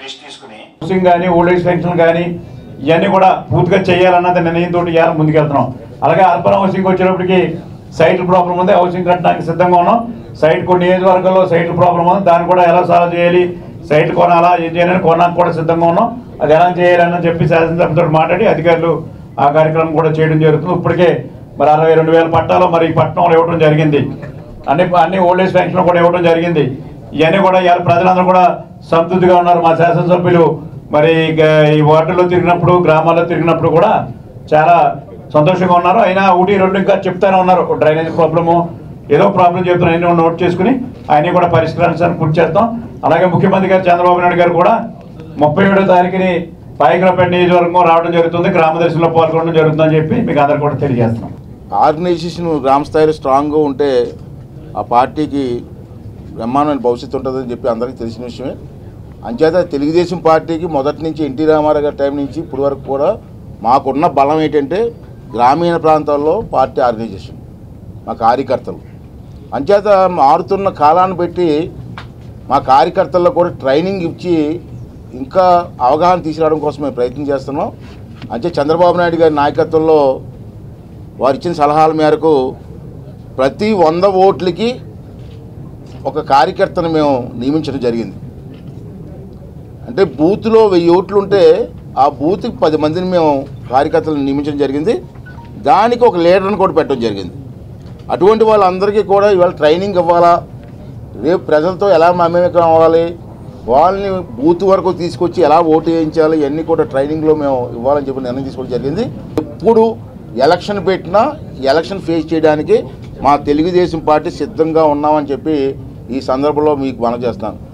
list తీసుకుని housing కానీ old age pension కానీ ఇవన్నీ కూడా పూర్తిగా చేయాలన్నది నిర్ణయంతో ఇవాళ ముందుకెళ్తున్నాం అలాగే అర్బన్ హౌసింగ్ వచ్చేటప్పటికి సైట్ ప్రాబ్లం ఉంది హౌసింగ్ కట్టడానికి సిద్ధంగా ఉన్నాం సైట్ కొన్ని నియోజకవర్గాల్లో సైట్ ప్రాబ్లం ఉంది దాన్ని కూడా ఎలా సాల్వ్ చేయాలి సైట్ కొనాలా ఏం చేయాలని కొనడానికి కూడా సిద్ధంగా ఉన్నాం అది ఎలా చేయాలని చెప్పి శాసనసభతో మాట్లాడి అధికారులు ఆ కార్యక్రమం కూడా చేయడం జరుగుతుంది ఇప్పటికే మరి అరవై రెండు వేల పట్టాలు మరి ఈ పట్టణంలో ఇవ్వడం జరిగింది అన్ని అన్ని ఓల్డ్ ఏజ్ పెన్షన్ కూడా ఇవ్వడం జరిగింది ఇవన్నీ కూడా ఇవాళ ప్రజలందరూ కూడా సంతృప్తిగా ఉన్నారు మా శాసనసభ్యులు మరి గ- ఈ వార్డులో తిరిగినప్పుడు గ్రామాల్లో తిరిగినప్పుడు కూడా చాలా సంతోషంగా ఉన్నారు అయినా ఒకటి రెండు ఇంకా చెప్తానే ఉన్నారు డ్రైనేజ్ ప్రాబ్లము ఏదో ప్రాబ్లం చెప్తున్నారు అన్ని నోట్ చేసుకుని ఆయన్ని కూడా పరిష్కరించడానికి కృషి చేస్తాం అలాగే ముఖ్యమంత్రి గారు చంద్రబాబు నాయుడు గారు కూడా ముప్పై ఏడో తారీఖుని పాయకరపేట నియోజకవర్గం రావడం జరుగుతుంది గ్రామదర్శిలో పాల్గొనడం జరుగుతుందని చెప్పి మీకు అందరు కూడా తెలియజేస్తున్నాం ఆర్గనైజేషన్ గ్రామ స్థాయిలో స్ట్రాంగ్గా ఉంటే ఆ పార్టీకి బ్రహ్మాండమైన భవిష్యత్తు ఉంటుందని చెప్పి అందరికీ తెలిసిన విషయమే అంచేత తెలుగుదేశం పార్టీకి మొదటి నుంచి ఎన్టీ రామారావు గారి టైం నుంచి ఇప్పటి వరకు కూడా మాకున్న బలం ఏంటంటే గ్రామీణ ప్రాంతాల్లో పార్టీ ఆర్గనైజేషన్ మా కార్యకర్తలు అంచేత మారుతున్న కాలాన్ని బట్టి మా కార్యకర్తల్లో కూడా ట్రైనింగ్ ఇచ్చి ఇంకా అవగాహన తీసుకురావడం కోసం మేము ప్రయత్నం చేస్తున్నాం అంటే చంద్రబాబు నాయుడు గారి నాయకత్వంలో వారు ఇచ్చిన సలహాల మేరకు ప్రతి వంద ఓట్లకి ఒక కార్యకర్తను మేము నియమించడం జరిగింది అంటే బూత్లో వెయ్యి ఓట్లు ఉంటే ఆ బూత్కి పది మందిని మేము కార్యకర్తలను నియమించడం జరిగింది దానికి ఒక లీడర్ని కూడా పెట్టడం జరిగింది అటువంటి వాళ్ళందరికీ కూడా ఇవాళ ట్రైనింగ్ ఇవ్వాలా రేపు ప్రజలతో ఎలా మమేకం అవ్వాలి వాళ్ళని బూత్ వరకు తీసుకొచ్చి ఎలా ఓటు వేయించాలి ఇవన్నీ కూడా ట్రైనింగ్లో మేము ఇవ్వాలని చెప్పి నిర్ణయం తీసుకోవడం జరిగింది ఎప్పుడు ఎలక్షన్ పెట్టినా ఎలక్షన్ ఫేస్ చేయడానికి మా తెలుగుదేశం పార్టీ సిద్ధంగా ఉన్నామని చెప్పి ఈ సందర్భంలో మీకు మనం చేస్తాను